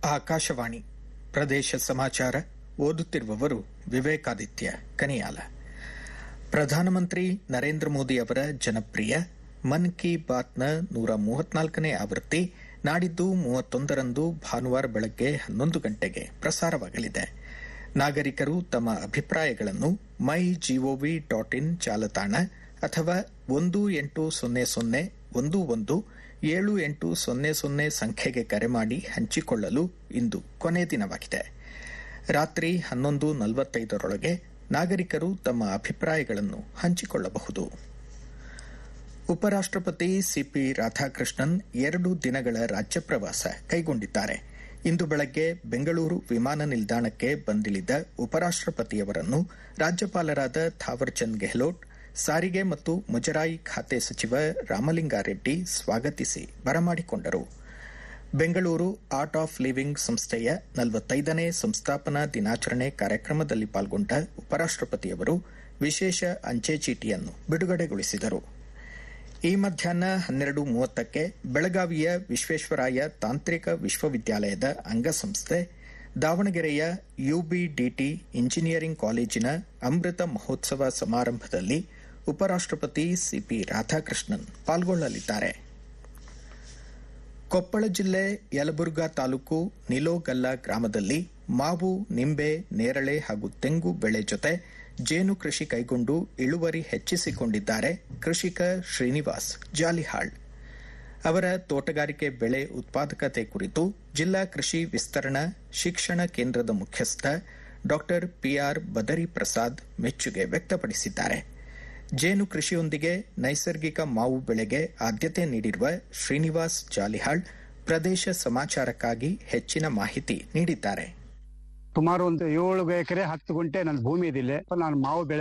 ಆಕಾಶವಾಣಿ ಪ್ರದೇಶ ಸಮಾಚಾರ ಓದುತ್ತಿರುವವರು ವಿವೇಕಾದಿತ್ಯ ಕನಿಯಾಲ ಪ್ರಧಾನಮಂತ್ರಿ ನರೇಂದ್ರ ಮೋದಿ ಅವರ ಜನಪ್ರಿಯ ಮನ್ ಕಿ ಬಾತ್ನ ನೂರ ಮೂವತ್ನಾಲ್ಕನೇ ಆವೃತ್ತಿ ನಾಡಿದ್ದು ಮೂವತ್ತೊಂದರಂದು ಭಾನುವಾರ ಬೆಳಗ್ಗೆ ಹನ್ನೊಂದು ಗಂಟೆಗೆ ಪ್ರಸಾರವಾಗಲಿದೆ ನಾಗರಿಕರು ತಮ್ಮ ಅಭಿಪ್ರಾಯಗಳನ್ನು ಮೈ ಜಿಒವಿ ಡಾಟ್ ಇನ್ ಜಾಲತಾಣ ಅಥವಾ ಒಂದು ಎಂಟು ಸೊನ್ನೆ ಸೊನ್ನೆ ಒಂದು ಒಂದು ಏಳು ಎಂಟು ಸೊನ್ನೆ ಸೊನ್ನೆ ಸಂಖ್ಯೆಗೆ ಕರೆ ಮಾಡಿ ಹಂಚಿಕೊಳ್ಳಲು ಇಂದು ಕೊನೆ ದಿನವಾಗಿದೆ ರಾತ್ರಿ ಹನ್ನೊಂದು ನಲವತ್ತೈದರೊಳಗೆ ನಾಗರಿಕರು ತಮ್ಮ ಅಭಿಪ್ರಾಯಗಳನ್ನು ಹಂಚಿಕೊಳ್ಳಬಹುದು ಉಪರಾಷ್ಟಪತಿ ಸಿಪಿ ರಾಧಾಕೃಷ್ಣನ್ ಎರಡು ದಿನಗಳ ರಾಜ್ಯ ಪ್ರವಾಸ ಕೈಗೊಂಡಿದ್ದಾರೆ ಇಂದು ಬೆಳಗ್ಗೆ ಬೆಂಗಳೂರು ವಿಮಾನ ನಿಲ್ದಾಣಕ್ಕೆ ಬಂದಿಳಿದ ಉಪರಾಷ್ಟಪತಿಯವರನ್ನು ರಾಜ್ಯಪಾಲರಾದ ಥಾವರ್ಚಂದ್ ಗೆಹ್ಲೋಟ್ ಸಾರಿಗೆ ಮತ್ತು ಮುಜರಾಯಿ ಖಾತೆ ಸಚಿವ ರಾಮಲಿಂಗಾರೆಡ್ಡಿ ಸ್ವಾಗತಿಸಿ ಬರಮಾಡಿಕೊಂಡರು ಬೆಂಗಳೂರು ಆರ್ಟ್ ಆಫ್ ಲಿವಿಂಗ್ ಸಂಸ್ಥೆಯ ನಲವತ್ತೈದನೇ ಸಂಸ್ಥಾಪನಾ ದಿನಾಚರಣೆ ಕಾರ್ಯಕ್ರಮದಲ್ಲಿ ಪಾಲ್ಗೊಂಡ ಉಪರಾಷ್ಟಪತಿಯವರು ವಿಶೇಷ ಅಂಚೆ ಚೀಟಿಯನ್ನು ಬಿಡುಗಡೆಗೊಳಿಸಿದರು ಈ ಮಧ್ಯಾಹ್ನ ಹನ್ನೆರಡು ಮೂವತ್ತಕ್ಕೆ ಬೆಳಗಾವಿಯ ವಿಶ್ವೇಶ್ವರಾಯ ತಾಂತ್ರಿಕ ವಿಶ್ವವಿದ್ಯಾಲಯದ ಅಂಗಸಂಸ್ಥೆ ದಾವಣಗೆರೆಯ ಯುಬಿಡಿಟಿ ಇಂಜಿನಿಯರಿಂಗ್ ಕಾಲೇಜಿನ ಅಮೃತ ಮಹೋತ್ಸವ ಸಮಾರಂಭದಲ್ಲಿ ಉಪರಾಷ್ಟಪತಿ ಸಿಪಿ ರಾಧಾಕೃಷ್ಣನ್ ಪಾಲ್ಗೊಳ್ಳಲಿದ್ದಾರೆ ಕೊಪ್ಪಳ ಜಿಲ್ಲೆ ಯಲಬುರ್ಗಾ ತಾಲೂಕು ನಿಲೋಗಲ್ಲ ಗ್ರಾಮದಲ್ಲಿ ಮಾವು ನಿಂಬೆ ನೇರಳೆ ಹಾಗೂ ತೆಂಗು ಬೆಳೆ ಜೊತೆ ಜೇನು ಕೃಷಿ ಕೈಗೊಂಡು ಇಳುವರಿ ಹೆಚ್ಚಿಸಿಕೊಂಡಿದ್ದಾರೆ ಕೃಷಿಕ ಶ್ರೀನಿವಾಸ್ ಜಾಲಿಹಾಳ್ ಅವರ ತೋಟಗಾರಿಕೆ ಬೆಳೆ ಉತ್ಪಾದಕತೆ ಕುರಿತು ಜಿಲ್ಲಾ ಕೃಷಿ ವಿಸ್ತರಣಾ ಶಿಕ್ಷಣ ಕೇಂದ್ರದ ಮುಖ್ಯಸ್ಥ ಡಾ ಪಿಆರ್ ಬದರಿ ಪ್ರಸಾದ್ ಮೆಚ್ಚುಗೆ ವ್ಯಕ್ತಪಡಿಸಿದ್ದಾರೆ ಜೇನು ಕೃಷಿಯೊಂದಿಗೆ ನೈಸರ್ಗಿಕ ಮಾವು ಬೆಳೆಗೆ ಆದ್ಯತೆ ನೀಡಿರುವ ಶ್ರೀನಿವಾಸ್ ಜಾಲಿಹಾಳ್ ಪ್ರದೇಶ ಸಮಾಚಾರಕ್ಕಾಗಿ ಹೆಚ್ಚಿನ ಮಾಹಿತಿ ನೀಡಿದ್ದಾರೆ ಸುಮಾರು ಒಂದು ಏಳು ಎಕರೆ ಹತ್ತು ಗುಂಟೆ ನನ್ನ ಭೂಮಿ ಇದಿಲ್ಲ ನಾನು ಮಾವು ಬೆಳೆ